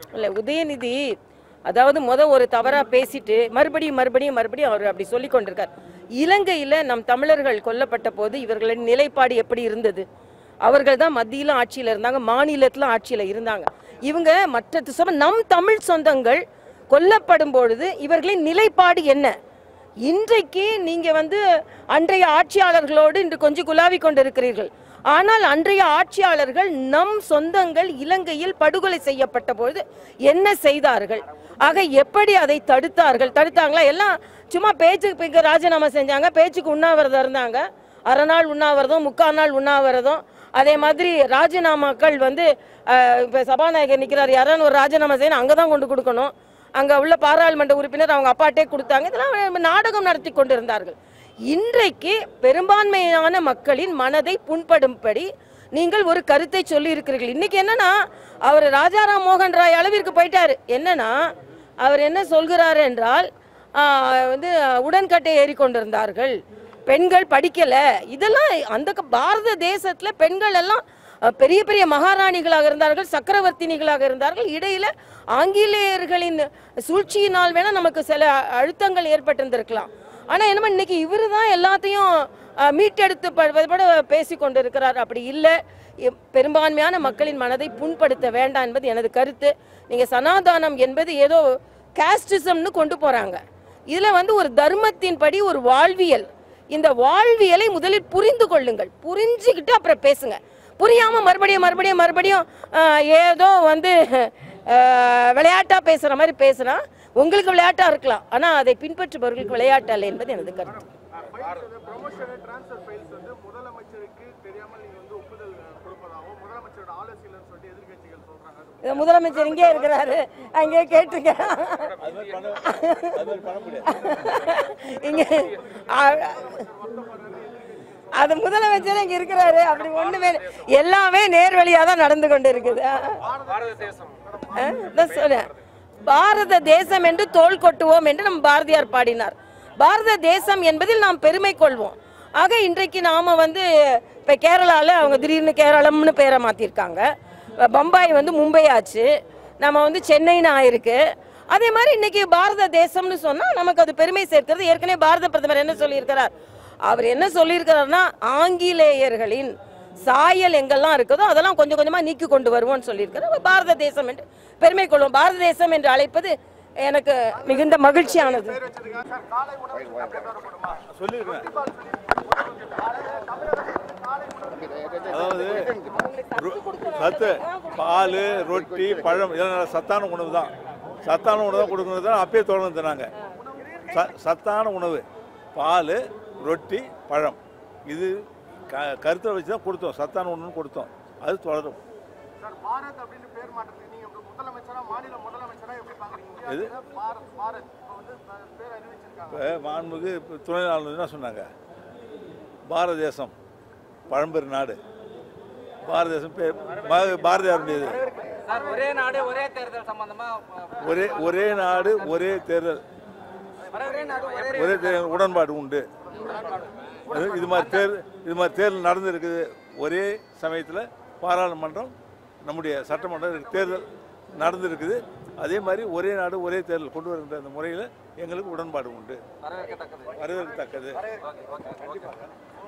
இல்லை உதயநிதி அதாவது முத ஒரு தவறா பேசிட்டு மறுபடியும் மறுபடியும் மறுபடியும் அவர் அப்படி சொல்லி கொண்டிருக்கார் இலங்கையில நம் தமிழர்கள் கொல்லப்பட்ட போது இவர்களின் நிலைப்பாடு எப்படி இருந்தது அவர்கள் தான் மத்தியிலும் ஆட்சியில் இருந்தாங்க மாநிலத்திலும் ஆட்சியில் இருந்தாங்க இவங்க மற்ற சொன்ன நம் தமிழ் சொந்தங்கள் கொல்லப்படும் பொழுது இவர்களின் நிலைப்பாடு என்ன இன்றைக்கு நீங்க வந்து அன்றைய ஆட்சியாளர்களோடு இன்று கொஞ்சம் குலாவி கொண்டிருக்கிறீர்கள் ஆனால் அன்றைய ஆட்சியாளர்கள் நம் சொந்தங்கள் இலங்கையில் படுகொலை செய்யப்பட்ட பொழுது என்ன செய்தார்கள் ஆக எப்படி அதை தடுத்தார்கள் தடுத்தாங்களா எல்லாம் சும்மா பேச்சுக்கு இங்க ராஜினாமா செஞ்சாங்க பேச்சுக்கு உண்ணாவிரதம் இருந்தாங்க அரை நாள் உண்ணாவிரதம் முக்கால் நாள் உண்ணாவிரதம் அதே மாதிரி ராஜினாமாக்கள் வந்து அஹ், இப்ப சபாநாயகர் நிக்கிறார் யாராவது ஒரு ராஜினாமா செய்யணும் அங்கே தான் கொண்டு கொடுக்கணும் அங்க உள்ள பாராளுமன்ற உறுப்பினர் அவங்க அப்பாட்டே கொடுத்தாங்க இதெல்லாம் நாடகம் நடத்தி கொண்டிருந்தார்கள் இன்றைக்கு பெரும்பான்மையான மக்களின் மனதை புண்படும்படி நீங்கள் ஒரு கருத்தை சொல்லி இருக்கிறீர்கள் இன்னைக்கு என்னன்னா அவர் ராஜாராம் மோகன் ராய் அளவிற்கு போயிட்டாரு என்னன்னா அவர் என்ன சொல்கிறார் என்றால் ஆஹ், வந்து உடன்கட்டை ஏறி கொண்டிருந்தார்கள் பெண்கள் படிக்கல இதெல்லாம் அந்த க- பாரத தேசத்துல பெண்கள் எல்லாம் அஹ், பெரிய பெரிய மகாராணிகளாக இருந்தார்கள் சக்கரவர்த்தினிகளாக இருந்தார்கள் இடையில ஆங்கிலேயர்களின் சூழ்ச்சியினால் வேணா நமக்கு சில அ- அழுத்தங்கள் ஏற்பட்டிருந்திருக்கலாம் ஆனா என்னமோ இன்னைக்கு இவரு தான் எல்லாத்தையும் அஹ், மீட்டெடுத்து பட பேசி கொண்டிருக்கிறார் அப்படி இல்லை பெரும்பான்மையான மக்களின் மனதை புண்படுத்த வேண்டாம் என்பது எனது கருத்து நீங்க சனாதானம் என்பது ஏதோ காஸ்டிசம்னு கொண்டு போறாங்க இதுல வந்து ஒரு தர்மத்தின்படி ஒரு வாழ்வியல் இந்த வாழ்வியலை முதலில் புரிந்து கொள்ளுங்கள் புரிஞ்சுக்கிட்டு அப்புறம் பேசுங்க புரியாம மறுபடியும் மறுபடியும் மறுபடியும் ஆஹ், ஏதோ வந்து ஆஹ், விளையாட்டா பேசுற மாதிரி பேசுனா உங்களுக்கு விளையாட்டா இருக்கலாம் ஆனா அதை பின்பற்றுபவர்களுக்கு விளையாட்டு அல்ல என்பது எனது கருத்து ப்ரொமோஷன் டிரான்ஸ்ஃபர் ஃபைல்ஸ் வந்து முதலமைச்சருக்கு தெரியாமல் நீங்க வந்து ஒப்புதல் கொடுப்பதாகவும் முதலமைச்சரோட ஆலோசனைன்னு சொல்லிட்டு எதிர்க்கட்சிகள் சொல்றாங்க அது இது முதலமைச்சர் இங்கே இருக்கிறாரு அங்கே கேட்டுங்க அது மாதிரி பண்ண அது மாதிரி பண்ண முடியாது இங்க ஆ- அது முதலமைச்சர் இங்க இருக்கிறாரு அப்படி ஒண்ணுமே இல்ல. எல்லாமே நேர்வழியா தான் நடந்து கொண்டு இருக்குது பாரத தேசம் ஆ, இதான் சொல்றேன். பாரத தேசம் என்று தோள் கொட்டுவோம் என்று நம்ம பாரதியார் பாடினார் பாரத தேசம் என்பதில் நாம் பெருமை கொள்வோம் ஆக இன்றைக்கு நாம வந்து இப்ப கேரளால அவங்க திடீர்னு கேரளம்னு பேரை மாத்திருக்காங்க பம்பாய் வந்து மும்பை ஆச்சு நம்ம வந்து சென்னைன்னு ஆயிருக்கு அதே மாதிரி இன்னைக்கு பாரத தேசம்னு சொன்னா நமக்கு அது பெருமை சேர்க்கிறது ஏற்கனவே பாரத பிரதமர் என்ன சொல்லியிருக்கிறார் அவர் என்ன சொல்லியிருக்கிறார்னா ஆங்கிலேயர்களின் சாயல் எங்கெல்லாம் இருக்குதோ அதெல்லாம் கொஞ்சம் கொஞ்சமா நீக்கி கொண்டு வருவோம்னு சொல்லியிருக்காரு அப்ப பாரத தேசம் என்று பெருமை கொள்வோம் பாரத தேசம் என்று அழைப்பது எனக்கு மிகுந்த மகிழ்ச்சியானது காலை உணவு அப்படி தரப்படுமா சொல்லியிருக்கேன் அதாவது ரு- சத்து பால் ரொட்டி பழம் இதெல்லாம் நல்ல சத்தான உணவு தான் சத்தான உணவு தான் கொடுக்கறது தான் அப்பயே தொடர்ந்து தராங்க ச சத்தான உணவு பால் ரொட்டி பழம் இது க கருத்தை வச்சு தான் கொடுத்தோம் சத்தான உணவுன்னு கொடுத்தோம் அது தொடரும் சார் பாரத் அப்படின்னு பேர் மாற்றத்துக்கு நீங்க இப்ப முதலமைச்சரா மாநில முதலமைச்சரா எப்படி பாக்குறீங்க எது? பாரத் பாரத் இப்ப வந்து ப- பேர் அறிவிச்சிருக்காங்க இப்போ மாண்புமிகு இப்ப துணை ஆளுநர் என்ன சொன்னாங்க பாரத தேசம் பழம்பெரு நாடு பாரத தேசம் பேர் பா- பாரதியாருடையது சார் ஒரே நாடு ஒரே தேர்தல் சம்பந்தமா அஹ், ஒரே ஒரே நாடு ஒரே தேர்தல் ஒரே நாடு ஒரே ஒரே தேர்தல் உடன்பாடு உண்டு இது- இது மாதிரி தேர் இது மாதிரி தேர்தல் நடந்திருக்குது ஒரே சமயத்தில் பாராளுமன்றம் நம்முடைய சட்டமன்றம் இருக்கு. தேர்தல் நடந்திருக்குது அதே மாதிரி ஒரே நாடு ஒரே தேர்தல் கொண்டு வருகின்ற அந்த முறையில் எங்களுக்கு உடன்பாடு உண்டு வரவேற்கத்தக்கது வரவேற்கத்தக்கது ஓகே ஓகே ஓகே